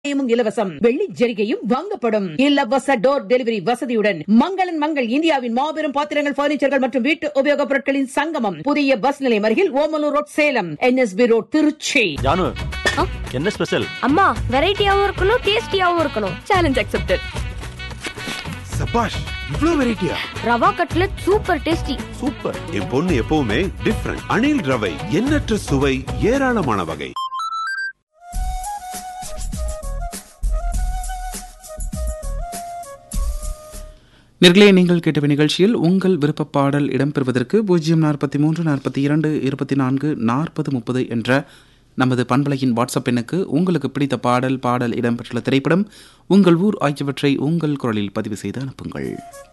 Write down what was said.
நிச்சயமும் இலவசம் வெள்ளி ஜரிகையும் வாங்கப்படும் இலவச டோர் டெலிவரி வசதியுடன் மங்களன் மங்கள் இந்தியாவின் மாபெரும் பாத்திரங்கள் பர்னிச்சர்கள் மற்றும் வீட்டு உபயோகப் பொருட்களின் சங்கமம் புதிய பஸ் நிலையம் அருகில் Omalur road Salem NSP road Tiruchi Janu ஆ? என்ன ஸ்பெஷல் அம்மா வெரைட்டியாவும் இருக்கணும் டேஸ்டியாவும் இருக்கணும் சேலஞ்ச் அக்செப்டட் சபாஷ் இவ்ளோ வெரைட்டியா rava cutlet super tasty super என் பொண்ணு எப்பவுமே டிஃப்ரெண்ட் அணில் ரவை எண்ணற்ற சுவை ஏராளமான வகை நேர்களே நீங்கள் கேட்ட நிகழ்ச்சியில் உங்கள் விருப்ப பாடல் இடம்பெறுவதற்கு பூஜ்ஜியம் நாற்பத்தி மூன்று நாற்பத்தி இரண்டு இருபத்தி நான்கு நாற்பது முப்பது என்ற நமது பண்பலையின் வாட்ஸ்அப் எண்ணுக்கு உங்களுக்கு பிடித்த பாடல் பாடல் இடம்பெற்றுள்ள திரைப்படம் உங்கள் ஊர் ஆகியவற்றை உங்கள் குரலில் பதிவு செய்து அனுப்புங்கள்